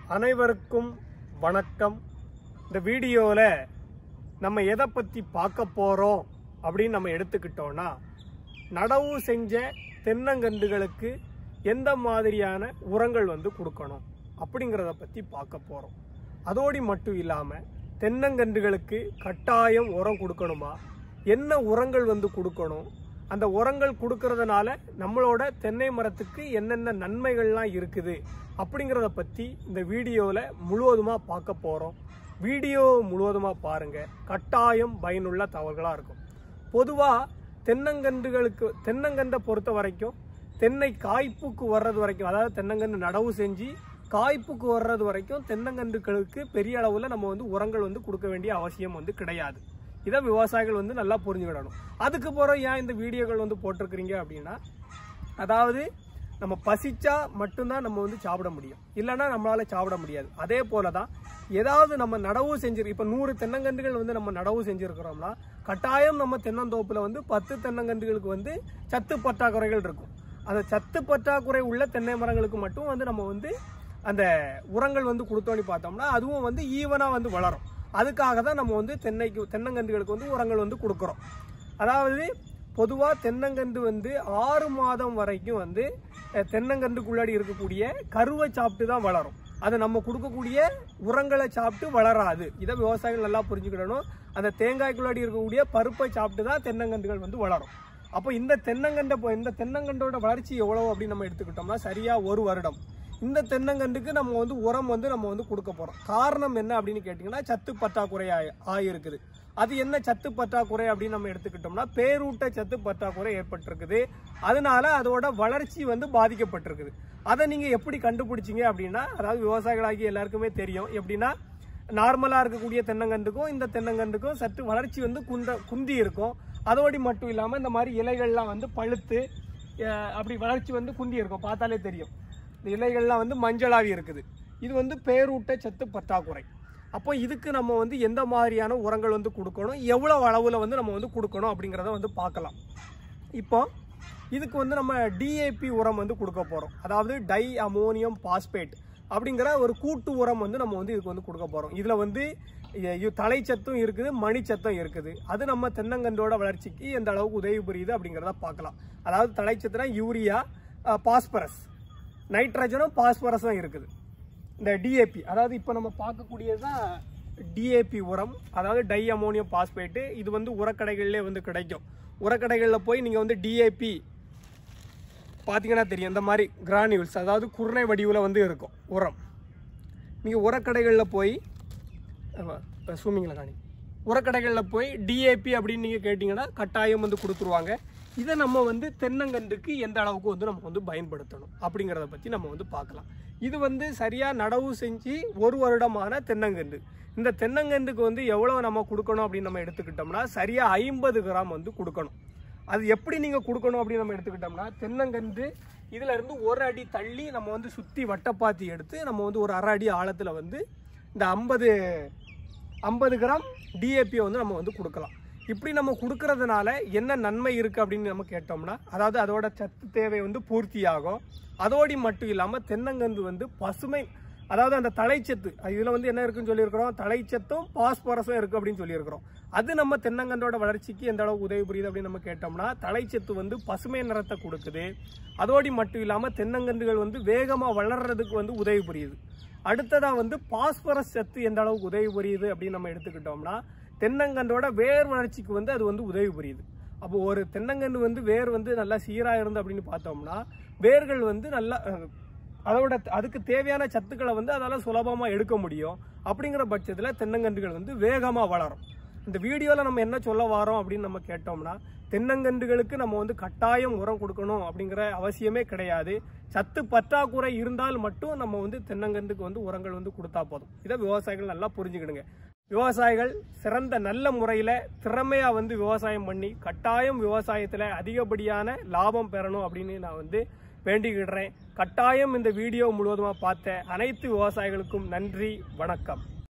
அனைவருக்கும் வணக்கம் இந்த வீடியோவில் நம்ம எதை பற்றி பார்க்க போகிறோம் அப்படின்னு நம்ம எடுத்துக்கிட்டோம்னா நடவு செஞ்ச தென்னங்கன்றுகளுக்கு எந்த மாதிரியான உரங்கள் வந்து கொடுக்கணும் அப்படிங்கிறத பற்றி பார்க்க போகிறோம் அதோடு மட்டும் இல்லாமல் தென்னங்கன்றுகளுக்கு கட்டாயம் உரம் கொடுக்கணுமா என்ன உரங்கள் வந்து கொடுக்கணும் அந்த உரங்கள் கொடுக்கறதுனால நம்மளோட தென்னை மரத்துக்கு என்னென்ன நன்மைகள்லாம் இருக்குது அப்படிங்கிறத பற்றி இந்த வீடியோவில் முழுவதுமாக பார்க்க போகிறோம் வீடியோ முழுவதுமாக பாருங்கள் கட்டாயம் பயனுள்ள தகவல்களாக இருக்கும் பொதுவாக தென்னங்கன்றுகளுக்கு தென்னங்கன்றை பொறுத்த வரைக்கும் தென்னை காய்ப்புக்கு வர்றது வரைக்கும் அதாவது தென்னங்கன்று நடவு செஞ்சு காய்ப்புக்கு வர்றது வரைக்கும் தென்னங்கன்றுகளுக்கு பெரிய அளவில் நம்ம வந்து உரங்கள் வந்து கொடுக்க வேண்டிய அவசியம் வந்து கிடையாது இதை விவசாயிகள் வந்து நல்லா புரிஞ்சுக்கிடணும் அதுக்கு பிறகு ஏன் இந்த வீடியோக்கள் வந்து போட்டிருக்கிறீங்க அப்படின்னா அதாவது நம்ம பசிச்சா மட்டும்தான் நம்ம வந்து சாப்பிட முடியும் இல்லைன்னா நம்மளால சாப்பிட முடியாது அதே போல தான் ஏதாவது நம்ம நடவு செஞ்சிரு இப்போ நூறு தென்னங்கன்றுகள் வந்து நம்ம நடவு செஞ்சிருக்கிறோம்னா கட்டாயம் நம்ம தென்னந்தோப்புல வந்து பத்து தென்னங்கன்றுகளுக்கு வந்து சத்து பற்றாக்குறைகள் இருக்கும் அந்த சத்து பற்றாக்குறை உள்ள தென்னை மரங்களுக்கு மட்டும் வந்து நம்ம வந்து அந்த உரங்கள் வந்து கொடுத்தோன்னு பார்த்தோம்னா அதுவும் வந்து ஈவனாக வந்து வளரும் அதுக்காக தான் நம்ம வந்து தென்னைக்கு தென்னங்கன்றுகளுக்கு வந்து உரங்கள் வந்து கொடுக்குறோம் அதாவது பொதுவாக தென்னங்கன்று வந்து ஆறு மாதம் வரைக்கும் வந்து அஹ், தென்னங்கன்றுக்குள்ளாடி இருக்கக்கூடிய கருவை சாப்பிட்டு தான் வளரும் அது நம்ம கொடுக்கக்கூடிய உரங்களை சாப்பிட்டு வளராது இதை விவசாயிகள் நல்லா புரிஞ்சுக்கிடணும் அந்த தேங்காய்க்குள்ளாடி இருக்கக்கூடிய பருப்பை சாப்பிட்டு தான் தென்னங்கன்றுகள் வந்து வளரும் அப்போ இந்த தென்னங்கண்டை பொ- இந்த தென்னங்கண்டோட வளர்ச்சி எவ்வளவு அப்படின்னு நம்ம எடுத்துக்கிட்டோம்னா சரியா ஒரு வருடம் இந்த தென்னங்கண்டுக்கு நம்ம வந்து உரம் வந்து நம்ம வந்து கொடுக்க போறோம் காரணம் என்ன அப்படின்னு கேட்டிங்கன்னா சத்து பற்றாக்குறை ஆயி- ஆயிருக்குது அது என்ன சத்து பற்றாக்குறை அப்படின்னு நம்ம எடுத்துக்கிட்டோம்னா பேரூட்ட சத்து பற்றாக்குறை ஏற்பட்டிருக்குது அதனால அதோட வளர்ச்சி வந்து பாதிக்கப்பட்டிருக்குது அதை நீங்க எப்படி கண்டுபிடிச்சீங்க அப்படின்னா அதாவது விவசாயிகளாகி எல்லாருக்குமே தெரியும் எப்படின்னா நார்மலா இருக்கக்கூடிய தென்னங்கண்டுக்கும் இந்த தென்னங்கண்டுக்கும் சற்று வளர்ச்சி வந்து குந்த குந்தி இருக்கும் அதோடு மட்டும் இல்லாம இந்த மாதிரி இலைகள்லாம் வந்து பழுத்து அஹ், அப்படி வளர்ச்சி வந்து குந்தி இருக்கும் பார்த்தாலே தெரியும் இந்த இலைகள்லாம் வந்து மஞ்சளாவி இருக்குது இது வந்து பேரூட்ட சத்து பற்றாக்குறை அப்போ இதுக்கு நம்ம வந்து எந்த மாதிரியான உரங்கள் வந்து கொடுக்கணும் எவ்வளவு அளவில் வந்து நம்ம வந்து கொடுக்கணும் அப்படிங்கிறத வந்து பார்க்கலாம் இப்போ இதுக்கு வந்து நம்ம டிஏபி உரம் வந்து கொடுக்க போகிறோம் அதாவது டை அமோனியம் பாஸ்பேட் அப்படிங்கிற ஒரு கூட்டு உரம் வந்து நம்ம வந்து இதுக்கு வந்து கொடுக்க போகிறோம் இதில் வந்து இ- இ- தலைச்சத்தும் இருக்குது மணிச்சத்தும் இருக்குது அது நம்ம தென்னங்கன்றோட வளர்ச்சிக்கு எந்த அளவுக்கு உதவி புரியுது அப்படிங்கிறத பார்க்கலாம் அதாவது தலைச்சத்துனா யூரியா பாஸ்பரஸ் நைட்ரஜனும் பாஸ்பரஸும் இருக்குது இந்த டிஏபி அதாவது இப்போ நம்ம பார்க்கக்கூடியது தான் டிஏபி உரம் அதாவது டை அமோனியம் பாஸ்பேட்டு இது வந்து உரக்கடைகள்லேயே வந்து கிடைக்கும் உரக்கடைகளில் போய் நீங்கள் வந்து டிஏபி பார்த்தீங்கன்னா தெரியும் இந்த மாதிரி கிரானியூல்ஸ் அதாவது குருணை வடிவில் வந்து இருக்கும் உரம் நீங்கள் உரக்கடைகளில் போய் ஸ்விம்மிங்கில் காணி உரக்கடைகளில் போய் டிஏபி அப்படின்னு நீங்கள் கேட்டிங்கன்னா கட்டாயம் வந்து கொடுத்துருவாங்க இதை நம்ம வந்து தென்னங்கன்றுக்கு எந்த அளவுக்கு வந்து நம்ம வந்து பயன்படுத்தணும் அப்படிங்கிறத பற்றி நம்ம வந்து பார்க்கலாம் இது வந்து சரியாக நடவு செஞ்சு ஒரு வருடமான தென்னங்கன்று இந்த தென்னங்கன்றுக்கு வந்து எவ்வளோ நம்ம கொடுக்கணும் அப்படின்னு நம்ம எடுத்துக்கிட்டோம்னா சரியாக ஐம்பது கிராம் வந்து கொடுக்கணும் அது எப்படி நீங்கள் கொடுக்கணும் அப்படின்னு நம்ம எடுத்துக்கிட்டோம்னா தென்னங்கன்று இதுல இருந்து ஒரு அடி தள்ளி நம்ம வந்து சுற்றி வட்டப்பாத்தி எடுத்து நம்ம வந்து ஒரு அரை அடி ஆழத்தில் வந்து இந்த ஐம்பது ஐம்பது கிராம் டிஏபியை வந்து நம்ம வந்து கொடுக்கலாம் இப்படி நம்ம கொடுக்கறதுனால என்ன நன்மை இருக்குது அப்படின்னு நம்ம கேட்டோம்னா அதாவது அதோட சத்து தேவை வந்து பூர்த்தியாகும் அதோடு மட்டும் இல்லாமல் தென்னங்கன்று வந்து பசுமை அதாவது அந்த தலைச்சத்து இதில் வந்து என்ன இருக்குன்னு சொல்லியிருக்கிறோம் தலைச்சத்தும் பாஸ்பரஸும் இருக்குது அப்படின்னு சொல்லியிருக்கிறோம் அது நம்ம தென்னங்கன்றோட வளர்ச்சிக்கு எந்த அளவுக்கு உதவி புரியுது அப்படின்னு நம்ம கேட்டோம்னா தலைச்சத்து வந்து பசுமை நிறத்தை கொடுக்குது அதோடு மட்டும் இல்லாமல் தென்னங்கன்றுகள் வந்து வேகமாக வளர்றதுக்கு வந்து உதவி புரியுது அடுத்ததா வந்து பாஸ்பரஸ் சத்து எந்த அளவுக்கு உதவி புரியுது அப்படின்னு நம்ம எடுத்துக்கிட்டோம்னா தென்னங்கன்றோட வேர் வளர்ச்சிக்கு வந்து அது வந்து உதவி புரியுது அப்போ ஒரு தென்னங்கன்று வந்து வேர் வந்து நல்லா சீராக இருந்து அப்படின்னு பார்த்தோம்னா வேர்கள் வந்து நல்லா அஹ், அதோட அதுக்கு தேவையான சத்துக்களை வந்து அதால சுலபமாக எடுக்க முடியும் அப்படிங்கிற பட்சத்தில் தென்னங்கன்றுகள் வந்து வேகமாக வளரும் இந்த வீடியோவில் நம்ம என்ன சொல்ல வரோம் அப்படின்னு நம்ம கேட்டோம்னா தென்னங்கன்றுகளுக்கு நம்ம வந்து கட்டாயம் உரம் கொடுக்கணும் அப்படிங்கிற அவசியமே கிடையாது சத்து பற்றாக்குறை இருந்தால் மட்டும் நம்ம வந்து தென்னங்கன்றுக்கு வந்து உரங்கள் வந்து கொடுத்தா போதும் இதை விவசாயிகள் நல்லா புரிஞ்சுக்கிடுங்க விவசாயிகள் சிறந்த நல்ல முறையில் திறமையாக வந்து விவசாயம் பண்ணி கட்டாயம் விவசாயத்தில் அதிகப்படியான லாபம் பெறணும் அப்படின்னு நான் வந்து வேண்டிக்கிடுறேன் கட்டாயம் இந்த வீடியோ முழுவதுமாக பார்த்த அனைத்து விவசாயிகளுக்கும் நன்றி வணக்கம்